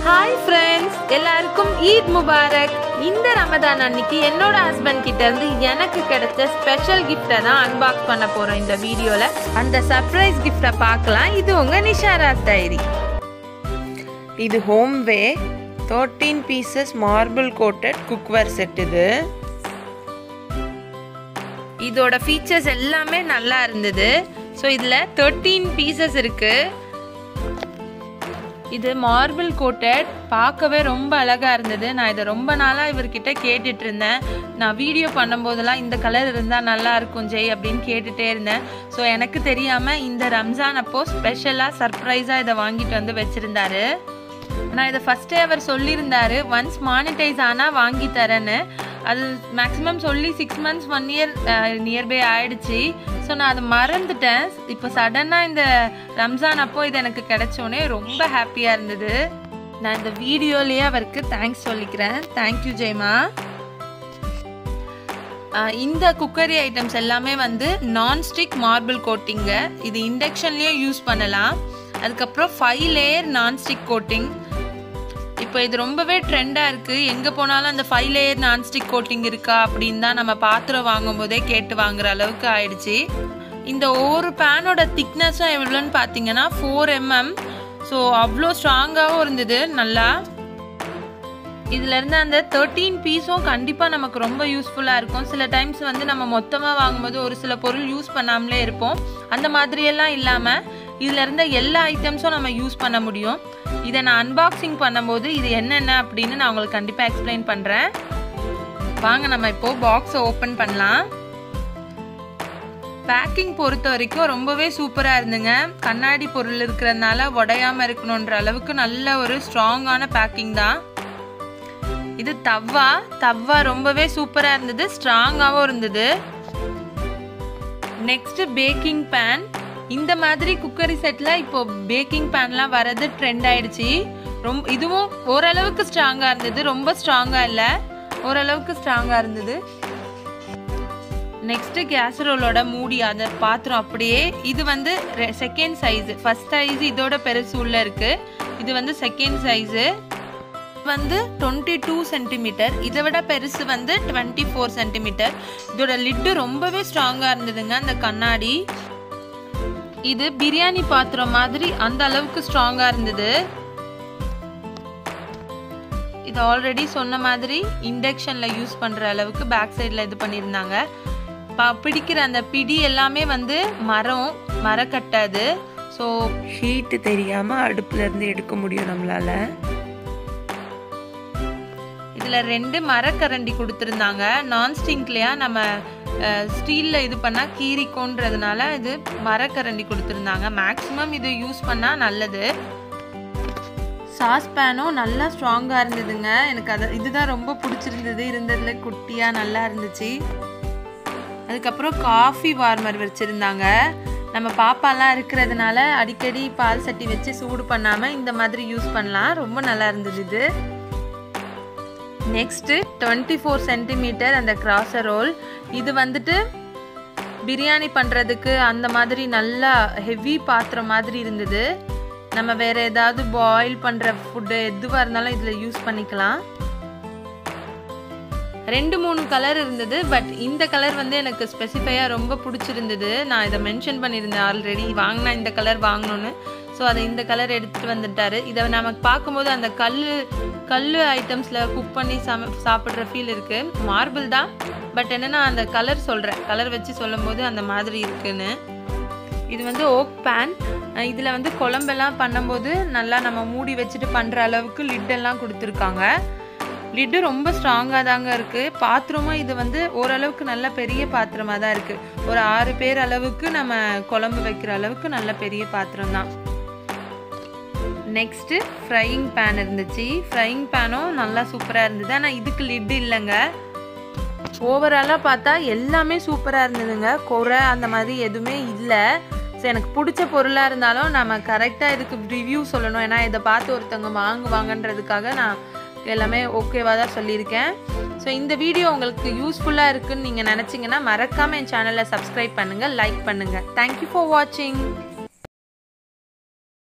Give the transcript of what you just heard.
hi friends எல்லாருக்கும் Eid Mubarak இந்த ரமதான் அன்னைக்கு என்னோட ஹஸ்பண்ட் கிட்ட இருந்து எனக்கு கிடைச்ச ஸ்பெஷல் கிஃப்டை தான் அன்பாக்ஸ் பண்ண போறோம் இந்த வீடியோல அந்த சர்ப்ரைஸ் கிஃப்டை பார்க்கலாம் இது உங்க நிஷாராஸ் டைரி இது home way thirteen pieces marble coated cookware set இது இதோட ஃபீச்சர்ஸ் எல்லாமே நல்லா இருந்தது ஸோ இதில் தேர்ட்டீன் பீசஸ் இருக்கு இது மார்பிள் கோட்டட் பார்க்கவே ரொம்ப அழகாக இருந்தது நான் இதை ரொம்ப நாளாக இவர்கிட்ட கேட்டுட்டு இருந்தேன் நான் வீடியோ பண்ணும்போதெல்லாம் இந்த கலர் இருந்தால் நல்லா இருக்கும் ஜெய் அப்படின்னு கேட்டுகிட்டே இருந்தேன் ஸோ எனக்கு தெரியாமல் இந்த ரம்ஜான் அப்போ ஸ்பெஷலாக சர்ப்ரைஸாக இதை வாங்கிட்டு வந்து வச்சுருந்தாரு நான் இதை ஃபஸ்ட்டே அவர் சொல்லியிருந்தாரு ஒன்ஸ் மானிட்டைஸ் ஆனால் வாங்கி தரேன்னு அது மேக்ஸிமம் சொல்லி six months one year nearby ஆயிடுச்சு ஸோ நான் அதை மறந்துட்டேன் இப்போ சடனாக இந்த ரம்ஜான் அப்போ இது எனக்கு கிடைச்சோன்னே ரொம்ப ஹாப்பியாக இருந்தது நான் இந்த வீடியோலேயே அவருக்கு தேங்க்ஸ் சொல்லிக்கிறேன் தேங்க்யூ ஜெய்மா இந்த குக்கரி ஐட்டம்ஸ் எல்லாமே வந்து நான்ஸ்டிக் மார்பிள் கோட்டிங்க இது இண்டக்ஷன்லேயே யூஸ் பண்ணலாம் அதுக்கப்புறம் ஃபைவ் லேயர் நான்ஸ்டிக் கோட்டிங் இப்போ இது ரொம்பவே ட்ரெண்டாக இருக்குது எங்கே போனாலும் அந்த ஃபைவ் லேயர் நான்ஸ்டிக் கோட்டிங் இருக்கா அப்படின்னு தான் நம்ம பாத்திரம் வாங்கும் போதே கேட்டு வாங்குற அளவுக்கு ஆயிடுச்சு இந்த ஒவ்வொரு பேனோட திக்னஸும் எவ்வளோன்னு பார்த்தீங்கன்னா ஃபோர் எம்எம் ஸோ அவ்வளோ ஸ்ட்ராங்காகவும் இருந்தது நல்லா இதுலேருந்து அந்த தேர்ட்டீன் பீஸும் கண்டிப்பாக நமக்கு ரொம்ப யூஸ்ஃபுல்லாக இருக்கும் சில டைம்ஸ் வந்து நம்ம மொத்தமாக வாங்கும்போது ஒரு சில பொருள் யூஸ் பண்ணாமலே இருப்போம் அந்த மாதிரியெல்லாம் இல்லாமல் இதில் இருந்த எல்லா ஐட்டம்ஸும் நம்ம யூஸ் பண்ண முடியும் இதை நான் அன்பாக்சிங் பண்ணும்போது இது என்னென்ன அப்படின்னு நான் உங்களுக்கு கண்டிப்பாக எக்ஸ்பிளைன் பண்ணுறேன் வாங்க நம்ம இப்போது பாக்ஸை ஓப்பன் பண்ணலாம் பேக்கிங் பொறுத்த வரைக்கும் ரொம்பவே சூப்பராக இருந்துங்க கண்ணாடி பொருள் இருக்கிறதுனால உடையாமல் இருக்கணுன்ற அளவுக்கு நல்ல ஒரு ஸ்ட்ராங்கான பேக்கிங் தான் இது தவ்வா தவ்வா ரொம்பவே சூப்பராக இருந்தது ஸ்ட்ராங்காகவும் இருந்தது நெக்ஸ்ட் பேக்கிங் பேன் இந்த மாதிரி குக்கரி செட்டில் இப்போ பேக்கிங் பேன்லாம் வரது ட்ரெண்ட் ஆயிடுச்சு ரொம்ப இதுவும் ஓரளவுக்கு ஸ்ட்ராங்காக இருந்தது ரொம்ப ஸ்ட்ராங்காக இல்லை ஓரளவுக்கு ஸ்ட்ராங்காக இருந்தது நெக்ஸ்ட் கேசரோலோட மூடி அதை பாத்திரம் அப்படியே இது வந்து செகண்ட் சைஸு ஃபர்ஸ்ட் சைஸ் இதோட பெருசு உள்ள இருக்கு இது வந்து செகண்ட் சைஸு வந்து டுவெண்ட்டி டூ சென்டிமீட்டர் இதை விட பெருசு வந்து டுவெண்ட்டி ஃபோர் சென்டிமீட்டர் இதோட லிட்டு ரொம்பவே ஸ்ட்ராங்காக இருந்ததுங்க அந்த கண்ணாடி இது பிரியாணி பாத்திரம் மாதிரி அந்த அளவுக்கு ஸ்ட்ராங்காக இருந்தது இது ஆல்ரெடி சொன்ன மாதிரி இண்டக்ஷனில் யூஸ் பண்ணுற அளவுக்கு பேக் சைடில் இது பண்ணியிருந்தாங்க பா பிடிக்கிற அந்த பிடி எல்லாமே வந்து மரம் மரக்கட்டாது ஸோ ஹீட்டு தெரியாமல் அடுப்புலேருந்து எடுக்க முடியும் நம்மளால இதில் ரெண்டு மரக்கரண்டி கொடுத்துருந்தாங்க நான்ஸ்டிங்க்லையா நம்ம ஸ்டீலில் இது பண்ணால் கீரிக்கோன்றதுனால இது மரக்கரண்டி கொடுத்துருந்தாங்க மேக்ஸிமம் இது யூஸ் பண்ணால் நல்லது சாஸ் பேனும் நல்லா ஸ்ட்ராங்காக இருந்ததுங்க எனக்கு அது இதுதான் ரொம்ப பிடிச்சிருந்தது இருந்ததுல குட்டியாக நல்லா இருந்துச்சு அதுக்கப்புறம் காஃபி வார்மர் வச்சுருந்தாங்க நம்ம பாப்பாலாம் இருக்கிறதுனால அடிக்கடி பால் சட்டி வச்சு சூடு பண்ணாமல் இந்த மாதிரி யூஸ் பண்ணலாம் ரொம்ப நல்லா இருந்தது இது நெக்ஸ்ட்டு டுவெண்ட்டி ஃபோர் சென்டிமீட்டர் அந்த கிராசர் ரோல் இது வந்துட்டு பிரியாணி பண்ணுறதுக்கு அந்த மாதிரி நல்லா ஹெவி பாத்திரம் மாதிரி இருந்தது நம்ம வேறு ஏதாவது பாயில் பண்ணுற ஃபுட்டு எதுவாக இருந்தாலும் இதில் யூஸ் பண்ணிக்கலாம் ரெண்டு மூணு கலர் இருந்தது பட் இந்த கலர் வந்து எனக்கு ஸ்பெசிஃபையாக ரொம்ப பிடிச்சிருந்தது நான் இதை மென்ஷன் பண்ணியிருந்தேன் ஆல்ரெடி வாங்கினா இந்த கலர் வாங்கணும்னு ஸோ அதை இந்த கலர் எடுத்துகிட்டு வந்துட்டாரு இதை நமக்கு பார்க்கும்போது அந்த கல் கல் ஐட்டம்ஸில் குக் பண்ணி சம சாப்பிட்ற ஃபீல் இருக்குது மார்பிள் தான் பட் என்னென்னா அந்த கலர் சொல்கிறேன் கலர் வச்சு சொல்லும்போது அந்த மாதிரி இருக்குன்னு இது வந்து ஓக் பேன் இதில் வந்து குழம்பெல்லாம் பண்ணும்போது நல்லா நம்ம மூடி வச்சுட்டு பண்ணுற அளவுக்கு லிட்டெல்லாம் கொடுத்துருக்காங்க லிட்டு ரொம்ப ஸ்ட்ராங்காக தாங்க இருக்குது பாத்திரமும் இது வந்து ஓரளவுக்கு நல்ல பெரிய பாத்திரமாக தான் இருக்குது ஒரு ஆறு பேர் அளவுக்கு நம்ம குழம்பு வைக்கிற அளவுக்கு நல்ல பெரிய பாத்திரம் தான் நெக்ஸ்ட்டு ஃப்ரையிங் பேன் இருந்துச்சு ஃப்ரையிங் பேனும் நல்லா சூப்பராக இருந்தது ஆனால் இதுக்கு லிட்டு இல்லைங்க ஓவராலாக பார்த்தா எல்லாமே சூப்பராக இருந்ததுங்க குறை அந்த மாதிரி எதுவுமே இல்லை ஸோ எனக்கு பிடிச்ச பொருளாக இருந்தாலும் நம்ம கரெக்டாக இதுக்கு ரிவ்யூ சொல்லணும் ஏன்னா இதை பார்த்து ஒருத்தவங்க வாங்குவாங்கன்றதுக்காக நான் எல்லாமே ஓகேவாக தான் சொல்லியிருக்கேன் ஸோ இந்த வீடியோ உங்களுக்கு யூஸ்ஃபுல்லாக இருக்குன்னு நீங்கள் நினச்சிங்கன்னா மறக்காமல் என் சேனலை சப்ஸ்கிரைப் பண்ணுங்கள் லைக் பண்ணுங்கள் தேங்க்யூ ஃபார் வாட்சிங்